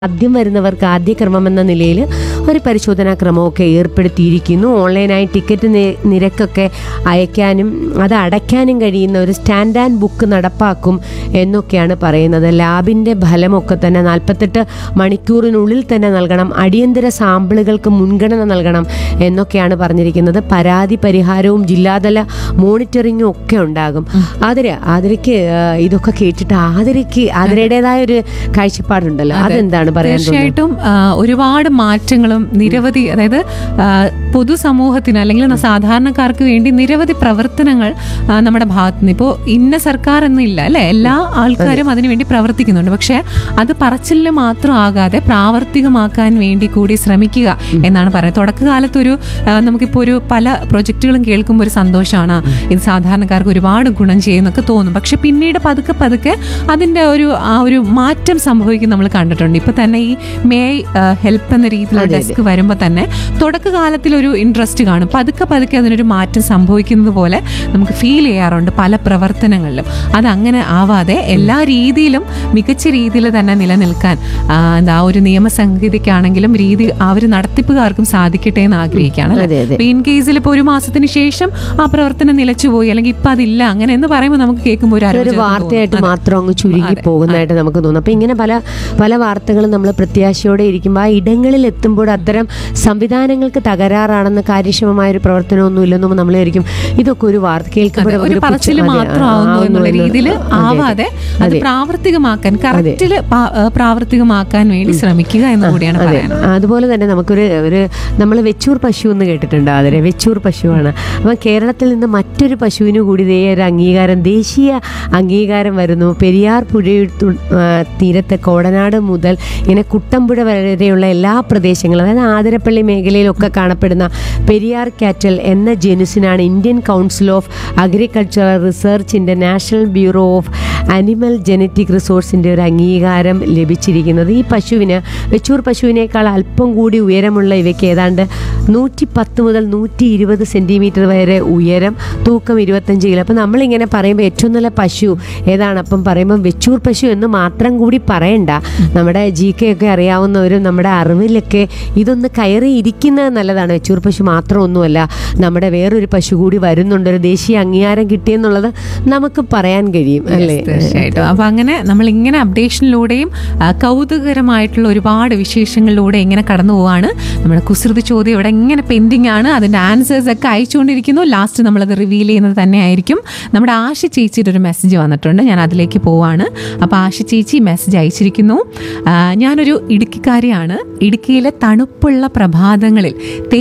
ആദ്യം വരുന്നവർക്ക് ആദ്യ ക്രമം എന്ന നിലയിൽ ഒരു പരിശോധനാ ക്രമമൊക്കെ ഏർപ്പെടുത്തിയിരിക്കുന്നു ഓൺലൈനായി ടിക്കറ്റ് നി- നിരക്കൊക്കെ അയക്കാനും അത് അടയ്ക്കാനും കഴിയുന്ന ഒരു സ്റ്റാൻഡ് ആൻഡ് ബുക്ക് നടപ്പാക്കും എന്നൊക്കെയാണ് പറയുന്നത് ലാബിൻ്റെ ഫലമൊക്കെ തന്നെ നാൽപ്പത്തെട്ട് മണിക്കൂറിനുള്ളിൽ തന്നെ നൽകണം അടിയന്തര സാമ്പിളുകൾക്ക് മുൻഗണന നൽകണം എന്നൊക്കെയാണ് പറഞ്ഞിരിക്കുന്നത് പരാതി പരിഹാരവും ജില്ലാതല മോണിറ്ററിങ്ങും ഒക്കെ ഉണ്ടാകും ആതിര ആതിരയ്ക്ക് ആ, ഇതൊക്കെ കേട്ടിട്ട് ആതിരയ്ക്ക് ആതിരയുടേതായ ഒരു കാഴ്ചപ്പാടുണ്ടല്ലോ അതെന്താണ് പറയാൻ തോന്നുന്നത്? തീർച്ചയായിട്ടും ആ, ഒരുപാട് മാറ്റങ്ങളും നിരവധി അതായത് ആ, പൊതുസമൂഹത്തിന് അല്ലെങ്കിൽ ന- സാധാരണക്കാർക്ക് വേണ്ടി നിരവധി പ്രവർത്തനങ്ങൾ ആ, നമ്മുടെ ഭാഗത്ത് നിന്ന് ഇപ്പോൾ ഇന്ന സർക്കാർ എന്നില്ല അല്ലെ എല്ലാ ആൾക്കാരും അതിനുവേണ്ടി പ്രവർത്തിക്കുന്നുണ്ട് പക്ഷെ അത് പറച്ചിലിൽ മാത്രം ആകാതെ പ്രാവർത്തികമാക്കാൻ വേണ്ടി കൂടി ശ്രമിക്കുക എന്നാണ് പറയുന്നത് തുടക്കകാലത്തൊരു ആ, നമുക്കിപ്പോൾ ഒരു പല പ്രൊജക്റ്റുകളും കേൾക്കുമ്പോൾ ഒരു സന്തോഷമാണ് ഇത് സാധാരണക്കാർക്ക് ഒരുപാട് ഗുണം ചെയ്യുന്നൊക്കെ തോന്നും പക്ഷെ പിന്നീട് പതുക്കെ പതുക്കെ അതിന്റെ ഒരു ആ ഒരു മാറ്റം സംഭവിക്കും നമ്മൾ കണ്ടിട്ടുണ്ട് ഇപ്പൊ തന്നെ ഈ മേ ഹെൽപ്പ് എന്ന രീതിയിലുള്ള ഡെസ്ക് വരുമ്പോൾ തന്നെ തുടക്കകാലത്തിൽ ഒരു ഇൻട്രസ്റ്റ് കാണും പതുക്കെ പതുക്കെ അതിനൊരു മാറ്റം സംഭവിക്കുന്നത് പോലെ നമുക്ക് ഫീൽ ചെയ്യാറുണ്ട് പല പ്രവർത്തനങ്ങളിലും അതങ്ങനെ ആവാതെ എല്ലാ രീതിയിലും മികച്ച രീതിയിൽ തന്നെ നിലനിൽക്കാൻ ആ, എന്താ ആ ഒരു നിയമസംഹിതയ്ക്കാണെങ്കിലും രീതി ആ ഒരു നടത്തിപ്പുകാർക്കും സാധിക്കട്ടെ എന്ന് ആഗ്രഹിക്കുകയാണ് അതെ, അതെ. ഇൻ കേസിൽ ഇപ്പോൾ ഒരു മാസത്തിന് ശേഷം ആ പ്രവർത്തനം നിലച്ചുപോയി അല്ലെങ്കിൽ ഇപ്പൊ അതില്ല അങ്ങനെ എന്ന് പറയുമ്പോൾ നമുക്ക് കേൾക്കുമ്പോൾ ഒരു ഒരു അരോചകം വാർത്തയായിട്ട് തോന്നും. മാത്രം അങ്ങ് ചുരുങ്ങി പോകുന്നതായിട്ട് നമുക്ക് തോന്നും അപ്പം ഇങ്ങനെ പല പല വാർത്തകളും നമ്മൾ പ്രത്യാശയോടെ ഇരിക്കുമ്പോൾ ആ ഇടങ്ങളിൽ എത്തുമ്പോൾ അത്തരം സംവിധാനങ്ങൾക്ക് തകരാറാണെന്ന് കാര്യക്ഷമമായ ഒരു പ്രവർത്തനമൊന്നും ഇല്ലെന്നും നമ്മൾ വിചാരിക്കും ഇതൊക്കെ ഒരു വാർത്ത കേൾക്കുമ്പോൾ ഒരു ഒരു പറച്ചിൽ പുച്ഛ- അതെ, മാത്രം ആ, ആവുന്നു ആവുന്നു എന്നുള്ള എന്ന് രീതിയിൽ അതെ, അതെ. ആവാതെ അത് അതെ. പ്രാവർത്തികമാക്കാൻ കറക്റ്റില് പ്രാവർത്തികമാക്കാൻ വേണ്ടി ശ്രമിക്കുക എന്ന് കൂടിയാണ് അതെ പറയുന്നത് അതുപോലെ തന്നെ നമുക്കൊരു ഒരു നമ്മൾ വെച്ചൂർ പശു എന്ന് കേട്ടിട്ടുണ്ട് അതിലെ വെച്ചൂർ പശുവാണ് അപ്പം കേരളത്തിൽ നിന്ന് മറ്റൊരു പശുവിന് കൂടി ഇതേ ഒരു അംഗീകാരം ദേശീയ അംഗീകാരം വരുന്നു പെരിയാർ പുഴയുടെ തു- ആ, തീരത്തെ കോടനാട് മുതൽ ഇങ്ങനെ കുട്ടമ്പുഴ വരെയുള്ള എല്ലാ പ്രദേശങ്ങളും അതായത് ആതിരപ്പള്ളി മേഖലയിലൊക്കെ കാണപ്പെടുന്ന പെരിയാർ കാറ്റൽ എന്ന ജനുസിനാണ് ഇന്ത്യൻ കൗൺസിൽ ഓഫ് അഗ്രികൾച്ചറൽ റിസർച്ചിൻ്റെ national bureau of animal genetic റിസോഴ്സിൻ്റെ ഒരു അംഗീകാരം ലഭിച്ചിരിക്കുന്നത് ഈ പശുവിന് വെച്ചൂർ പശുവിനേക്കാൾ അല്പം കൂടി ഉയരമുള്ള ഇവയ്ക്ക് ഏതാണ്ട് നൂറ്റി പത്ത് മുതൽ നൂറ്റി ഇരുപത് സെൻറ്റിമീറ്റർ വരെ ഉയരം തൂക്കം ഇരുപത്തഞ്ച് കിലോ അപ്പം നമ്മളിങ്ങനെ പറയുമ്പോൾ ഏറ്റവും നല്ല പശു ഏതാണ് അപ്പം പറയുമ്പോൾ വെച്ചൂർ പശു എന്ന് മാത്രം കൂടി പറയണ്ട നമ്മുടെ ജി കെ ഒക്കെ അറിയാവുന്നവരും നമ്മുടെ അറിവിലൊക്കെ ഇതൊന്ന് കയറി ഇരിക്കുന്നത് നല്ലതാണ് വെച്ചൂർ പശു മാത്രമൊന്നുമല്ല നമ്മുടെ വേറൊരു പശു കൂടി വരുന്നുണ്ട് ഒരു ദേശീയ അംഗീകാരം കിട്ടിയെന്നുള്ളത് നമുക്ക് പറയാൻ കഴിയും അല്ലേ തീർച്ചയായിട്ടും അപ്പൊ അങ്ങനെ നമ്മൾ ഇങ്ങനെ അപ്ഡേഷനിലൂടെയും ആ, കൗതുകകരമായിട്ടുള്ള ഒരുപാട് വിശേഷങ്ങളിലൂടെ ഇങ്ങനെ കടന്നു പോവാണ് നമ്മുടെ കുസൃതി ചോദ്യം ഇവിടെ ഇങ്ങനെ പെൻഡിങ് ആണ് അതിന്റെ ആൻസേഴ്സ് ഒക്കെ അയച്ചുകൊണ്ടിരിക്കുന്നു ലാസ്റ്റ് നമ്മളത് റിവീൽ ചെയ്യുന്നത് തന്നെയായിരിക്കും നമ്മുടെ ആശ ചേച്ചിയുടെ ഒരു മെസ്സേജ് വന്നിട്ടുണ്ട് ഞാൻ അതിലേക്ക് പോവാണ് അപ്പോൾ ആശ ചേച്ചി മെസ്സേജ് അയച്ചിരിക്കുന്നു ആ, ഞാനൊരു ഇടുക്കിക്കാരിയാണ് ഇടുക്കിയിലെ തണുപ്പുള്ള പ്രഭാതങ്ങളിൽ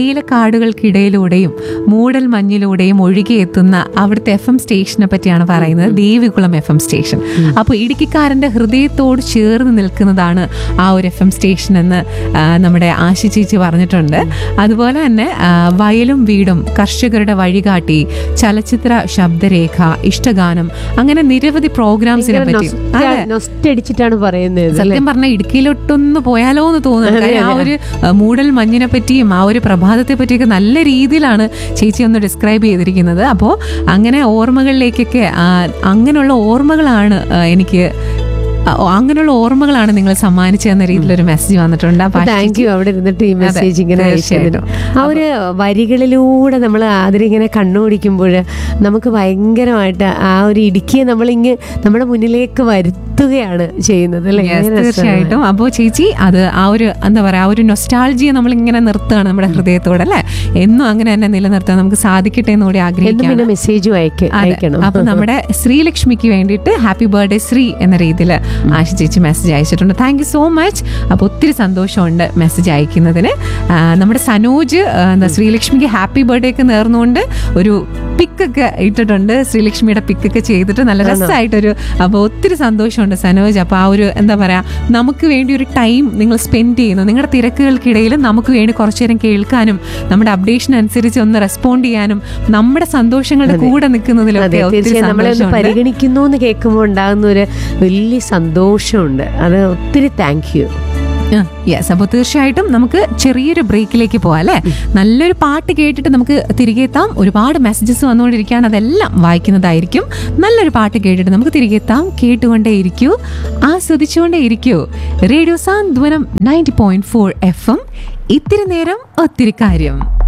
തേയിലക്കാടുകൾക്കിടയിലൂടെയും മൂടൽ മഞ്ഞിലൂടെയും ഒഴുകിയെത്തുന്ന അവിടുത്തെ എഫ് എം സ്റ്റേഷനെ പറ്റിയാണ് പറയുന്നത് ദേവികുളം എഫ് എം സ്റ്റേഷൻ അപ്പോൾ ഇടുക്കിക്കാരൻ്റെ ഹൃദയത്തോട് ചേർന്ന് നിൽക്കുന്നതാണ് ആ ഒരു എഫ് എം സ്റ്റേഷൻ എന്ന് ആ, നമ്മുടെ ആശി ചേച്ചി പറഞ്ഞിട്ടുണ്ട് അതുപോലെ തന്നെ ആ, വയലും വീടും കർഷകരുടെ വഴികാട്ടി ചലച്ചിത്ര ശബ്ദരേഖ ഇഷ്ടഗാനം അങ്ങനെ നിരവധി പ്രോഗ്രാംസിനെ പറ്റി അതെ നൊസ്റ്റടിച്ചിട്ടാണ് പറയുന്നത് അല്ലേ? സത്യം പറഞ്ഞാൽ ഇടുക്കിയിലോട്ടൊന്ന് പോയാലോ എന്ന് തോന്നുന്നു കാര്യം ആ ഒരു അഹ്, മൂടൽ മഞ്ഞിനെ പറ്റിയും ആ ഒരു പ്രഭാതത്തെ പറ്റിയൊക്കെ നല്ല രീതിയിലാണ് ചേച്ചി ഒന്ന് ഡിസ്ക്രൈബ് ചെയ്തിരിക്കുന്നത് അപ്പോൾ അങ്ങനെ ഓർമ്മകളിലേക്കൊക്കെ ആ, അങ്ങനെയുള്ള ഓർമ്മകളാണ് ആ, എനിക്ക് ആ, അങ്ങനെയുള്ള ഓർമ്മകളാണ് നിങ്ങൾ സമ്മാനിച്ചു എന്ന രീതിയിലൊരു മെസ്സേജ് വന്നിട്ടുണ്ട് അപ്പോൾ താങ്ക് യു അവിടെ ഇരുന്നിട്ട് ഈ മെസ്സേജ് ഇങ്ങനെ തീർച്ചയായിട്ടും. അയച്ചതിന് ആ ഒരു വരികളിലൂടെ നമ്മൾ അതിലിങ്ങനെ കണ്ണോടിക്കുമ്പോൾ നമുക്ക് ഭയങ്കരമായിട്ട് ആ ഒരു ഇടുക്കിയെ നമ്മളിങ്ങ് നമ്മുടെ മുന്നിലേക്ക് വരുത്തുകയാണ് ചെയ്യുന്നത് അല്ലേ Yes, ഭയങ്കര രസമാണ്. തീർച്ചയായിട്ടും അപ്പോൾ ചേച്ചി അത് ആ ഒരു എന്താ പറയാ ആ ഒരു നൊസ്റ്റാൾജിയെ നമ്മൾ ഇങ്ങനെ നിർത്തുകയാണ് നമ്മുടെ ഹൃദയത്തോടെ അല്ലേ എന്നും അങ്ങനെ തന്നെ നിലനിർത്താൻ നമുക്ക് സാധിക്കട്ടെ എന്ന് കൂടി എന്നും ആഗ്രഹിക്കാം പിന്നെ മെസ്സേജ് അയക്ക അതെ. അയക്കണം അപ്പൊ നമ്മുടെ ശ്രീലക്ഷ്മിക്ക് വേണ്ടിയിട്ട് ഹാപ്പി ബർത്ത്ഡേ ശ്രീ എന്ന രീതിയിൽ ആശ ചേച്ചി മെസ്സേജ് അയച്ചിട്ടുണ്ട് താങ്ക് യു സോ മച്ച് അപ്പോൾ ഒത്തിരി സന്തോഷമുണ്ട് മെസ്സേജ് അയക്കുന്നതിന് ആ, നമ്മുടെ സനോജ് ആ, എന്താ ശ്രീലക്ഷ്മിക്ക് ഹാപ്പി ബർത്ത്ഡേ ഒക്കെ നേർന്നുകൊണ്ട് ഒരു പിക്കൊക്കെ ഇട്ടിട്ടുണ്ട് ശ്രീലക്ഷ്മിയുടെ പിക്കൊക്കെ ചെയ്തിട്ട് നല്ല രസമായിട്ടൊരു അപ്പോൾ ഒത്തിരി സന്തോഷമുണ്ട് സനോജ് അപ്പോൾ ആ ഒരു എന്താ പറയുക നമുക്ക് വേണ്ടി ഒരു ടൈം നിങ്ങൾ സ്പെൻഡ് ചെയ്യുന്നു നിങ്ങളുടെ തിരക്കുകൾക്കിടയിൽ നമുക്ക് വേണ്ടി കുറച്ചു നേരം കേൾക്കാനും നമ്മുടെ അപ്ഡേഷൻ അനുസരിച്ച് ഒന്ന് റെസ്പോണ്ട് ചെയ്യാനും നമ്മുടെ സന്തോഷങ്ങളുടെ കൂടെ അതെ നിൽക്കുന്നതിലൊക്കെ ഒത്തിരി തീർച്ചയായും നമ്മളെ ഒന്ന് സന്തോഷമുണ്ട് പരിഗണിക്കുന്നു എന്ന് കേൾക്കുമ്പോൾ ഉണ്ടാകുന്ന ഒരു വലിയ സന്തോഷമുണ്ട് അത് ഒത്തിരി താങ്ക് യു യെസ് അപ്പോൾ തീർച്ചയായിട്ടും നമുക്ക് ചെറിയൊരു ബ്രേക്കിലേക്ക് പോവാം അല്ലേ നല്ലൊരു പാട്ട് കേട്ടിട്ട് നമുക്ക് തിരികെ എത്താം ഒരുപാട് മെസ്സേജസ് വന്നുകൊണ്ടിരിക്കുകയാണ് അതെല്ലാം വായിക്കുന്നതായിരിക്കും നല്ലൊരു പാട്ട് കേട്ടിട്ട് നമുക്ക് തിരികെ എത്താം കേട്ടുകൊണ്ടേ ഇരിക്കൂ ആസ്വദിച്ചുകൊണ്ടേ ഇരിക്കൂ radio Santhwanam ninety point four F M ഇത്തിരി നേരം ഒത്തിരി കാര്യം